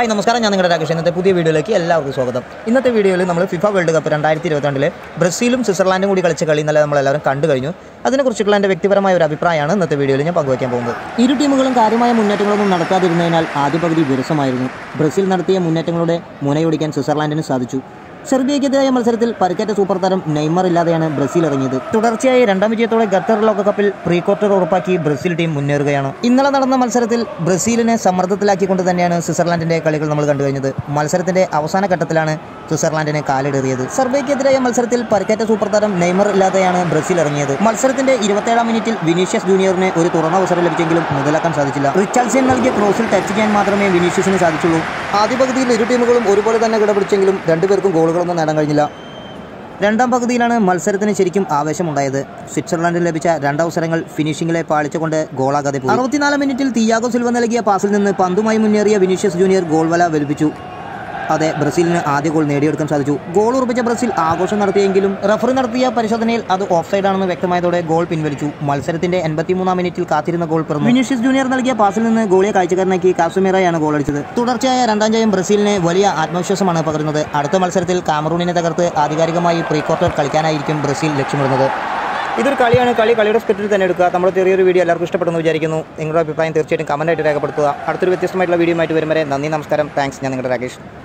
hi നമസ്കാരം ഞാൻ നിങ്ങളുടെ രാകേഷ് ഇന്നത്തെ പുതിയ വീഡിയോയിലേക്ക് എല്ലാവർക്കും സ്വാഗതം ഇന്നത്തെ വീഡിയോയിൽ നമ്മൾ ഫിഫ വേൾഡ് കപ്പ് രണ്ടായിരത്തി ഇരുപത്തിരണ്ടിലെ ബ്രസീലും സ്വിറ്റ്സർലാൻഡും കൂടി കളിച്ച കളി ഇന്നലെ നമ്മളെല്ലാവരും കണ്ടു കഴിഞ്ഞു അതിനെക്കുറിച്ചുള്ള എൻ്റെ വ്യക്തിപരമായ ഒരു അഭിപ്രായമാണ് ഇന്നത്തെ വീഡിയോയിൽ ഞാൻ പങ്കുവയ്ക്കാൻ പോകുന്നത് ഇരു ടീമുകളും കാര്യമായ മുന്നേറ്റങ്ങളൊന്നും നടത്താതിരുന്നതിനാൽ ആദ്യ പകുതി വിരസമായിരുന്നു ബ്രസീൽ നടത്തിയ മുന്നേറ്റങ്ങളുടെ മുനയൊടിക്കാൻ സ്വിറ്റ്സർലാൻഡിന് സാധിച്ചു സെർബിയയ്ക്കെതിരായ മത്സരത്തിൽ പരിക്കേറ്റ സൂപ്പർ താരം നെയ്മർ ഇല്ലാതെയാണ് ബ്രസീൽ ഇറങ്ങിയത് തുടർച്ചയായി രണ്ടാം വിജയത്തോടെ ഖത്തർ ലോകകപ്പിൽ പ്രീ ക്വാർട്ടർ ഉറപ്പാക്കി ബ്രസീൽ ടീം മുന്നേറുകയാണ് ഇന്നലെ നടന്ന മത്സരത്തിൽ ബ്രസീലിനെ സമ്മർദ്ദത്തിലാക്കിക്കൊണ്ട് തന്നെയാണ് സ്വിറ്റ്സർലാൻഡിന്റെ കളികൾ നമ്മൾ കണ്ടു കഴിഞ്ഞത് മത്സരത്തിന്റെ അവസാന ഘട്ടത്തിലാണ് സ്വിറ്റ്സർലാൻഡിനെ കാലിടേറിയത് സെർബിയയ്ക്കെതിരായ മത്സരത്തിൽ പരിക്കേറ്റ സൂപ്പർ താരം നെയ്മർ ഇല്ലാതെയാണ് ബ്രസീൽ ഇറങ്ങിയത് മത്സരത്തിന്റെ ഇരുപത്തേഴാം മിനിറ്റിൽ വിനീഷ്യസ് ജൂനിയറിന് ഒരു തുറന്ന അവസരം ലഭിച്ചെങ്കിലും മുതലാക്കാൻ സാധിച്ചില്ല റിച്ചാർഡ്സൺ നൽകിയ ക്രോസിൽ ടച്ച് ചെയ്യാൻ മാത്രമേ വിനീഷ്യസിന് സാധിച്ചുള്ളൂ ആദ്യ പകുതിയിൽ ഇരു ടീമുകളും ഒരുപോലെ തന്നെ കിടപിടിച്ചെങ്കിലും രണ്ടുപേർക്കും ഗോളുകളൊന്നും നേടാൻ കഴിഞ്ഞില്ല രണ്ടാം പകുതിയിലാണ് മത്സരത്തിന് ശരിക്കും ആവേശമുണ്ടായത് സ്വിറ്റ്സർലാൻഡിന് ലഭിച്ച രണ്ടവസരങ്ങൾ ഫിനിഷിംഗിലെ പാളിച്ചുകൊണ്ട് ഗോളാകാതെ പോയി അറുപത്തിനാല് മിനിറ്റിൽ തിയാഗോ സിൽവ നൽകിയ പാസിൽ നിന്ന് പന്തുമായി മുന്നേറിയ വിനീഷ്യസ് ജൂനിയർ ഗോൾ വല വലിപ്പിച്ചു അതെ ബ്രസീലിന് ആദ്യ ഗോൾ നേടിയെടുക്കാൻ സാധിച്ചു ഗോൾ ഉറപ്പിച്ച ബ്രസീൽ ആഘോഷം നടത്തിയെങ്കിലും റഫറി നടത്തിയ പരിശോധനയിൽ അത് ഓഫ് സൈഡ് ആണെന്ന് വ്യക്തമായതോടെ ഗോൾ പിൻവലിച്ചു മത്സരത്തിന്റെ എൺപത്തിമൂന്നാം മിനിറ്റിൽ കാത്തിരുന്ന ഗോൾ പിറന്നു വിനീഷ്യസ് ജൂനിയർ നൽകിയ പാസിൽ നിന്ന് ഗോളിയെ കാഴ്ചക്കാരനാക്കി കാസുമേറയാണ് ഗോൾ അടിച്ചത് തുടർച്ചയായ രണ്ടാം ജയം ബ്രസീലിന് വലിയ ആത്മവിശ്വാസമാണ് പകരുന്നത് അടുത്ത മത്സരത്തിൽ കാമറൂണിനെ തകർത്ത് ആധികാരികമായി പ്രീ ക്വാർട്ടർ കളിക്കാനായിരിക്കും ബ്രസീൽ ലക്ഷ്യമിടുന്നത് ഇതൊരു കളിയാണ് കളി കളിയുടെ സ്ക്രിപ്റ്റിൽ തന്നെ എടുക്കുക നമ്മുടെ ചെറിയൊരു വീഡിയോ എല്ലാവർക്കും ഇഷ്ടപ്പെടുന്നു വിചാരിക്കുന്നു നിങ്ങളുടെ അഭിപ്രായം തീർച്ചയായിട്ടും കമൻറ്റായിട്ട് രേഖപ്പെടുത്തുക അടുത്തൊരു വ്യത്യസ്തമായിട്ടുള്ള വീഡിയോ ആയിട്ട് വരും വരെ നന്ദി നമസ്കാരം താങ്ക്സ് ഞാൻ നിങ്ങളുടെ രാകേഷ്